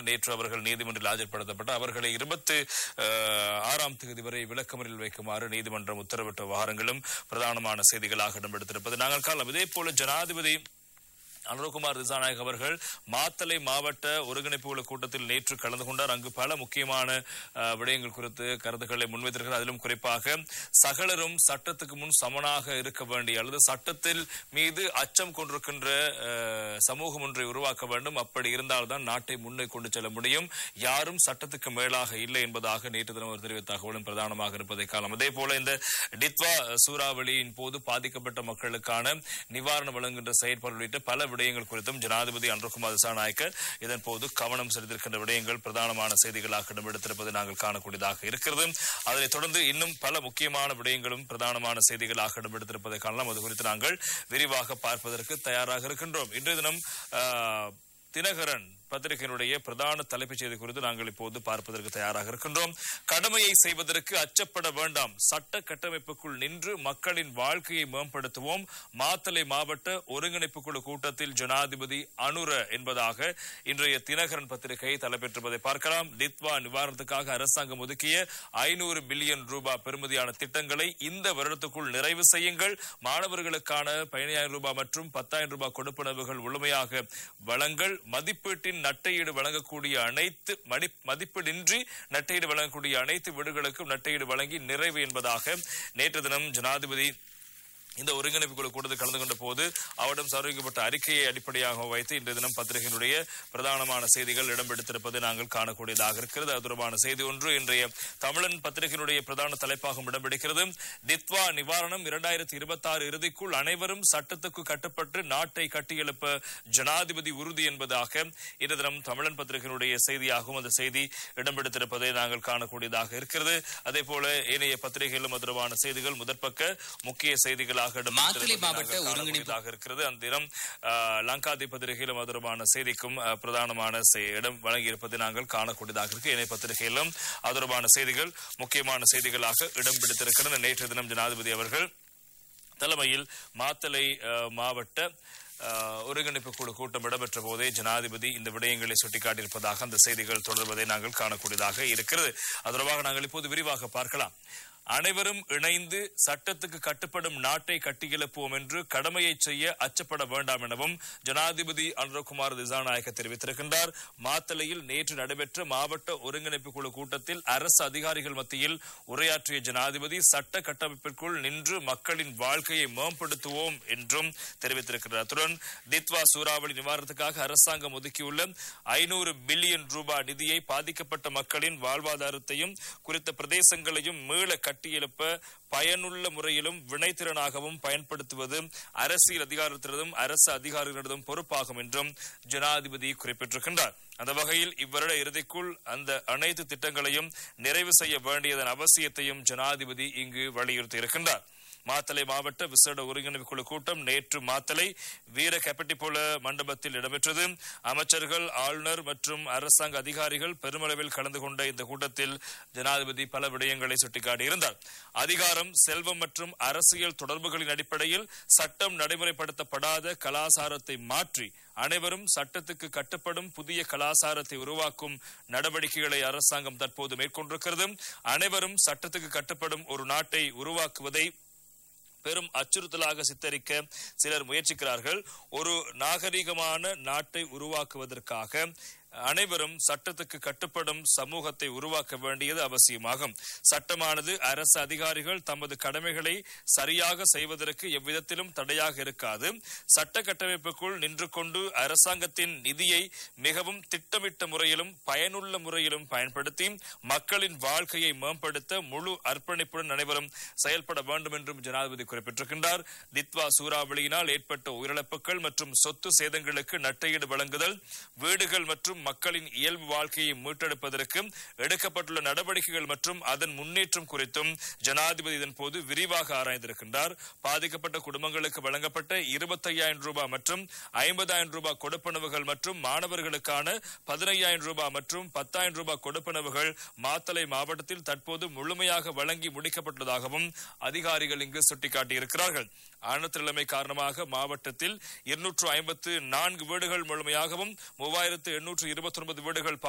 பின்னர் நேற்று அவர்கள் நீதிமன்றில் ஆஜர்படுத்தப்பட்டு அவர்களை இருபத்தி ஆறாம் தேதி வரை விளக்கமறில் வைக்குமாறு நீதிமன்றம் உத்தரவிட்ட விவகாரங்களும் பிரதானமான செய்திகளாக இடம்பெடுத்திருப்பது நாங்கள் காலம் இதே போல ஜனாதிபதி அனுரகுமார் திசாநாயக் அவர்கள் மாத்தலை மாவட்ட ஒருங்கிணைப்பு குழு கூட்டத்தில் நேற்று கலந்து கொண்டார் அங்கு பல முக்கியமான அஹ், விடயங்கள் குறித்து கருத்துக்களை முன்வைத்திருக்கிறார் அதிலும் குறிப்பாக சகலரும் சட்டத்துக்கு முன் சமனாக இருக்க வேண்டிய அல்லது சட்டத்தில் மீது அச்சம் கொண்டிருக்கின்ற அஹ், சமூகம் ஒன்றை உருவாக்க வேண்டும் அப்படி இருந்தால்தான் நாட்டை முன்னே கொண்டு செல்ல முடியும் யாரும் சட்டத்துக்கு மேலாக இல்லை என்பதாக நேற்று தினம் அவர் தெரிவித்த தகவலும் பிரதானமாக இருப்பதை காலம் அதே போல இந்த டித்வா சூறாவளியின் போது பாதிக்கப்பட்ட மக்களுக்கான நிவாரணம் வழங்குகின்ற செயற்பாடு உள்ளிட்ட பல விடயங்கள் குறித்தும் ஜனாதிபதி அன்ருகுமார் திசாநாயக்க இதன் போது கவனம் செலுத்திருக்கின்ற விடயங்கள் பிரதானமான செய்திகளாக இடம்பெடுத்திருப்பது நாங்கள் காணக்கூடியதாக இருக்கிறது அதனைத் தொடர்ந்து இன்னும் பல முக்கியமான விடயங்களும் பிரதானமான செய்திகளாக இடம்பெடுத்திருப்பதை காணலாம் அது குறித்து நாங்கள் விரிவாக பார்ப்பதற்கு தயாராக இருக்கின்றோம் இன்றைய தினம் ஆஹ், தினகரன் பத்திரிகையினுடைய பிரதான தலைப்புச் செய்தி குறித்து நாங்கள் இப்போது பார்ப்பதற்கு தயாராக இருக்கின்றோம் கடமையை செய்வதற்கு அச்சப்பட வேண்டாம் சட்ட கட்டமைப்புக்குள் நின்று மக்களின் வாழ்க்கையை மேம்படுத்துவோம் மாத்தலை மாவட்ட ஒருங்கிணைப்பு குழு கூட்டத்தில் ஜனாதிபதி அனுர என்பதாக இன்றைய தினகரன் பத்திரிகை தலைப்பெற்றிருப்பதை பார்க்கலாம் டித்வா நிவாரணத்துக்காக அரசாங்கம் ஒதுக்கிய ஐநூறு பில்லியன் ரூபாய் பெறுமதியான திட்டங்களை இந்த வருடத்துக்குள் நிறைவு செய்யுங்கள் மாணவர்களுக்கான பதினையாயிரம் ரூபாய் மற்றும் பத்தாயிரம் ரூபாய் கொடுப்பனவுகள் முழுமையாக வழங்கல் மதிப்பீட்டின் நட்டையீடு வழங்கக்கூடிய அனைத்து மடி மதிப்பீடின்றி நட்டையீடு வழங்கக்கூடிய அனைத்து வீடுகளுக்கும் நட்டையீடு வழங்கி நிறைவு என்பதாக நேற்று தினம் ஜனாதிபதி இந்த ஒருங்கிணைப்பு குழு கூட்டத்தில் கலந்து கொண்ட போது அவரிடம் சமர்ப்பிக்கப்பட்ட அறிக்கையை அடிப்படையாக வைத்து இன்றைய தினம் பத்திரிகையினுடைய பிரதானமான செய்திகள் இடம்பெடுத்திருப்பது நாங்கள் காணக்கூடியதாக இருக்கிறது அது தொடர்பான செய்தி ஒன்று இன்றைய தமிழன் பத்திரிகையினுடைய பிரதான தலைப்பாகவும் இடம்பெடுக்கிறது டித்வா நிவாரணம் இரண்டாயிரத்தி இருபத்தி ஆறு இறுதிக்குள் அனைவரும் சட்டத்துக்கு கட்டுப்பட்டு நாட்டை கட்டியெழுப்ப ஜனாதிபதி உறுதி என்பதாக இன்று தினம் தமிழன் பத்திரிகையினுடைய செய்தியாகவும் அந்த செய்தி இடம்பெடுத்திருப்பதை நாங்கள் காணக்கூடியதாக இருக்கிறது அதே போல ஏனைய பத்திரிகைகளிலும் அது தொடர்பான செய்திகள் முதற்பக்க முக்கிய செய்திகளாக மாத்தளை மாவட்ட ஒருங்கிணைப்பு ஒருங்கிணைப்பாக இருக்கிறது அந்த தினம் ஆஹ், லங்காதி பத்திரிகையிலும் அது தொடர்பான செய்திக்கும் ஆஹ், பிரதானமான செய்- இடம் வழங்கியிருப்பதை நாங்கள் காணக்கூடியதாக இருக்கு இணைய பத்திரிகையிலும் அது தொடர்பான செய்திகள் முக்கியமான செய்திகளாக இடம் பிடித்திருக்கிறது நேற்று தினம் ஜனாதிபதி அவர்கள் தலைமையில் மாத்தளை ஆஹ், மாவட்ட ஆஹ், ஒருங்கிணைப்பு குழு கூட்டம் இடம்பெற்ற போதே ஜனாதிபதி இந்த விடயங்களை சுட்டிக்காட்டியிருப்பதாக அந்த செய்திகள் தொடர்வதை நாங்கள் காணக்கூடியதாக இருக்கிறது அது தொடர்பாக நாங்கள் இப்போது விரிவாக பார்க்கலாம் அனைவரும் இணைந்து சட்டத்துக்கு கட்டுப்படும் நாட்டை கட்டியெழுப்புவோம் என்று கடமையை செய்ய அச்சப்பட வேண்டாம் எனவும் ஜனாதிபதி அனுரகுமார் திசாநாயக்க தெரிவித்திருக்கின்றார் மாத்தளையில் நேற்று நடைபெற்ற மாவட்ட ஒருங்கிணைப்பு குழு கூட்டத்தில் அரசு அதிகாரிகள் மத்தியில் உரையாற்றிய ஜனாதிபதி சட்ட கட்டமைப்பிற்குள் நின்று மக்களின் வாழ்க்கையை மேம்படுத்துவோம் என்றும் தெரிவித்திருக்கிறார் அத்துடன் தித்வா சூறாவளி நிவாரணத்துக்காக அரசாங்கம் ஒதுக்கியுள்ள ஐநூறு பில்லியன் ரூபாய் நிதியை பாதிக்கப்பட்ட மக்களின் வாழ்வாதாரத்தையும் குறித்த பிரதேசங்களையும் மீள கட்டியெழுப்ப பயனுள்ள முறையிலும் வினைத்திறனாகவும் பயன்படுத்துவது அரசியல் அதிகாரத்தினதும் அரசு அதிகாரிகளிடதும் பொறுப்பாகும் என்றும் ஜனாதிபதி குறிப்பிட்டிருக்கின்றார் அந்த வகையில் இவ்வருட இறுதிக்குள் அந்த அனைத்து திட்டங்களையும் நிறைவு செய்ய வேண்டியதன் அவசியத்தையும் ஜனாதிபதி இங்கு வலியுறுத்தி இருக்கின்றார் மாத்தளை மாவட்ட விசேட ஒருங்கிணைப்பு குழு கூட்டம் நேற்று மாத்தளை வீர கெப்பட்டிபோல மண்டபத்தில் இடம்பெற்றது அமைச்சர்கள் ஆளுநர் மற்றும் அரசாங்க அதிகாரிகள் பெருமளவில் கலந்து கொண்ட இந்த கூட்டத்தில் ஜனாதிபதி பல விடயங்களை சுட்டிக்காட்டியிருந்தார் அதிகாரம் செல்வம் மற்றும் அரசியல் தொடர்புகளின் அடிப்படையில் சட்டம் நடைமுறைப்படுத்தப்படாத கலாசாரத்தை மாற்றி அனைவரும் சட்டத்துக்கு கட்டுப்படும் புதிய கலாசாரத்தை உருவாக்கும் நடவடிக்கைகளை அரசாங்கம் தற்போது மேற்கொண்டிருக்கிறது அனைவரும் சட்டத்துக்கு கட்டுப்படும் ஒரு நாட்டை உருவாக்குவதை பெரும் அச்சுறுத்தலாக சித்தரிக்க சிலர் முயற்சிக்கிறார்கள் ஒரு நாகரிகமான நாட்டை உருவாக்குவதற்காக அனைவரும் சட்டத்துக்கு கட்டுப்படும் சமூகத்தை உருவாக்க வேண்டியது அவசியமாகும் சட்டமானது அரசு அதிகாரிகள் தமது கடமைகளை சரியாக செய்வதற்கு எவ்விதத்திலும் தடையாக இருக்காது சட்ட கட்டமைப்புக்குள் நின்று கொண்டு அரசாங்கத்தின் நிதியை மிகவும் திட்டமிட்ட முறையிலும் பயனுள்ள முறையிலும் பயன்படுத்தி மக்களின் வாழ்க்கையை மேம்படுத்த முழு அர்ப்பணிப்புடன் அனைவரும் செயல்பட வேண்டும் என்றும் ஜனாதிபதி குறிப்பிட்டிருக்கின்றார் தித்வா சூறாவளியினால் ஏற்பட்ட உயிரிழப்புகள் மற்றும் சொத்து சேதங்களுக்கு நட்டையீடு வழங்குதல் வீடுகள் மற்றும் மக்களின் இயல்பு வாழ்க்கையை மீட்டெடுப்பதற்கு எடுக்கப்பட்டுள்ள நடவடிக்கைகள் மற்றும் அதன் முன்னேற்றம் குறித்தும் ஜனாதிபதி இதன் போது விரிவாக ஆராய்ந்திருக்கின்றார் பாதிக்கப்பட்ட குடும்பங்களுக்கு வழங்கப்பட்ட இருபத்தையாயிரம் ரூபாய் மற்றும் ஐம்பதாயிரம் ரூபாய் கொடுப்பனவுகள் மற்றும் மாணவர்களுக்கான பதினையாயிரம் ரூபாய் மற்றும் பத்தாயிரம் ரூபாய் கொடுப்பனவுகள் மாத்தளை மாவட்டத்தில் தற்போது முழுமையாக வழங்கி முடிக்கப்பட்டுள்ளதாகவும் அதிகாரிகள் இங்கு சுட்டிக்காட்டியிருக்கிறார்கள் ஆனத்திழமை காரணமாக மாவட்டத்தில் இருநூற்று ஐம்பத்து நான்கு வீடுகள் முழுமையாகவும் மூவாயிரத்து எண்ணூற்று இருபத்தி ஒன்பது வீடுகள்